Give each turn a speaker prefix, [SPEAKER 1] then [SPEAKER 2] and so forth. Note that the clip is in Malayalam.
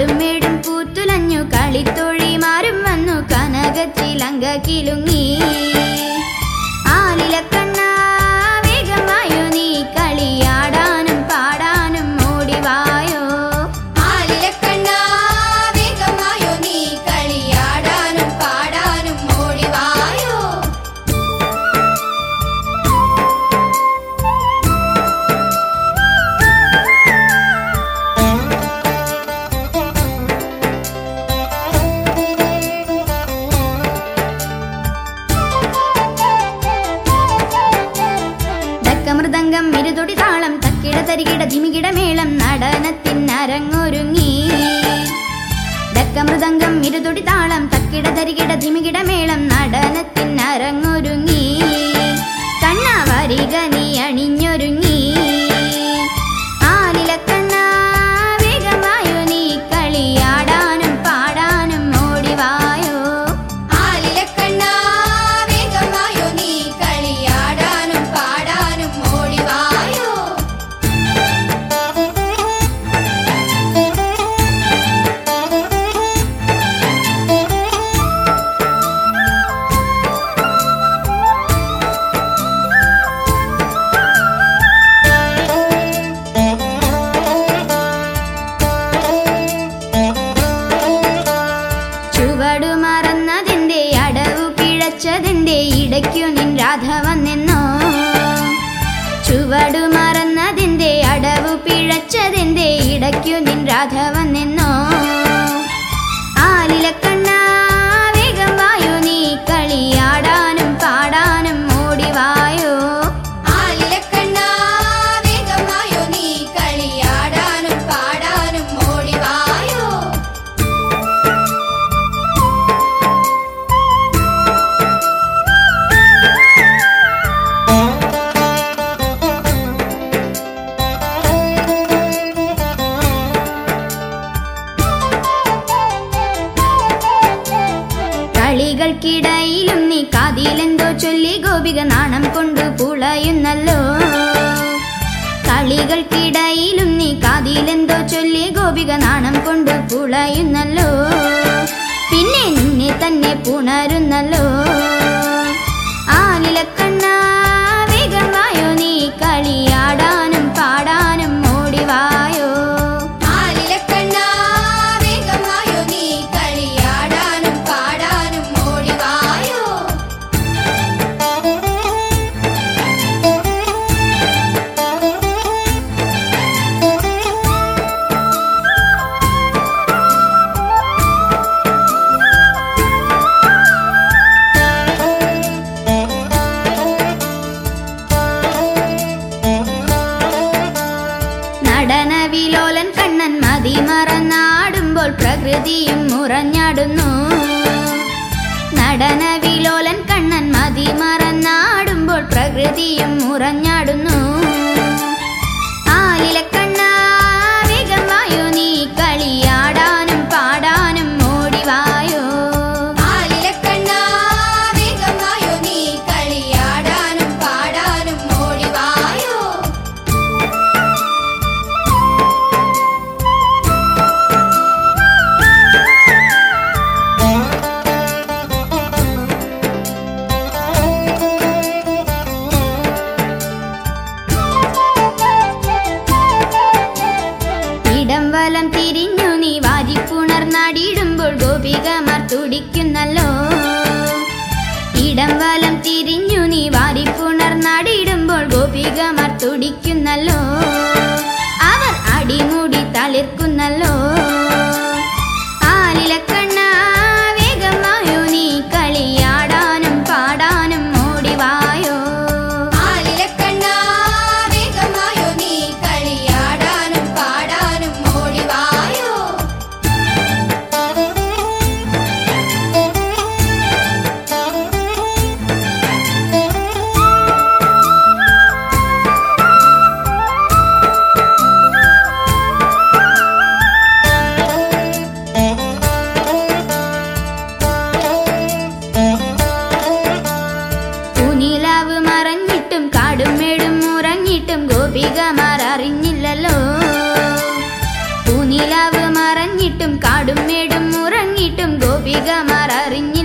[SPEAKER 1] കാടും മേടും പൂത്തുലഞ്ഞു കളിത്തൊഴിമാരും വന്നു കനകച്ചിലങ്ക കിലുങ്ങി ആലിലക്കണ്ണ വേഗമായോ നീ കളിയാടാനും പാടാനും ഓടിവായോ
[SPEAKER 2] ആലിലക്കണ്ണാ വേഗമായോ നീ കളിയാടാനും പാടാനും ഓടിവായോ
[SPEAKER 1] തക്കമൃദംഗം ഇരുതൊടി താളം തക്കിട തരികിട ധിമികിട മേളം നടനത്തിനരങ്ങൊരുങ്ങി ഡക്കമൃദംഗം ഇരുതൊടി താളം തക്കിട തരികിട ധിമികിട മേളം നടനത്തിനരങ്ങൊരുങ്ങി കണ്ണ വരിക നീ അണിഞ്ഞൊരുങ്ങി ആലിലക്കണ്ണ വേഗമായോ നീ കളിയാടാനും പാടാനും ഓടിവായോ
[SPEAKER 2] ആലിലക്കണ്ണാ വേഗമായോ നീ കളിയാടാനും പാടാനും ഓടിവായോ
[SPEAKER 1] ചുവടു മറന്നതിന്റെ അടവു പിഴച്ചതിന്റെ ഇടയ്ക്കു നിൻ രാധ വന്നെന്നോ ചുവടു മറന്നതിന്റെ അടവു പിഴച്ചതിന്റെ ഇടയ്ക്കു നിൻ രാധ വന്നെന്നോ ആലിലക്കണ്ണ വേഗം വായോ നീ കളിയാടാനും പാടാനും ഓടിവായോ
[SPEAKER 2] ആലിലക്കണ്ണാ വേഗമായോ നീ കളിയാടാനും പാടാനും ഓടിവായോ
[SPEAKER 1] കളികൾക്കിടയിലും നീ കാതിലെന്തോ ചൊല്ലി ഗോപിക നാണം കൊണ്ടു പുളയുന്നല്ലോ കളികൾക്കിടയിലും നീ കാതിലെന്തോ ചൊല്ലി ഗോപിക നാണം കൊണ്ടു പുളയുന്നല്ലോ പിന്നെ നിന്നെ തന്നെ പുണരുന്നല്ലോ ആലിലക്കണ്ണ വേഗമായോ നീ കളിയാടാനും പാടാനും ഓടിവായോ
[SPEAKER 2] ആലിലക്കണ്ണാ വേഗമായോ നീ കളിയാടാനും പാടാനും ഓടിവായോ
[SPEAKER 1] നടനവിലോലൻ കണ്ണൻ മതി മറന്നാടുമ്പോൾ പ്രകൃതിയും മുറഞ്ഞാടുന്നു നടനവിലോലൻ കണ്ണൻ മതി മറന്നാടുമ്പോൾ പ്രകൃതിയും മുറഞ്ഞാടുന്നു ആലിലക്കണ്ണ വേഗമായോ നീ കളിയാടാനും പാടാനും ഓടിവായോ
[SPEAKER 2] ആലിലക്കണ്ണാ വേഗമായോ നീ കളിയാടാനും പാടാനും ഓടിവായോ
[SPEAKER 1] ും പറഞ്ഞിട്ടും കാടും മേടും ഉറങ്ങിട്ടും ഗോപികമാർ അറിഞ്ഞില്ല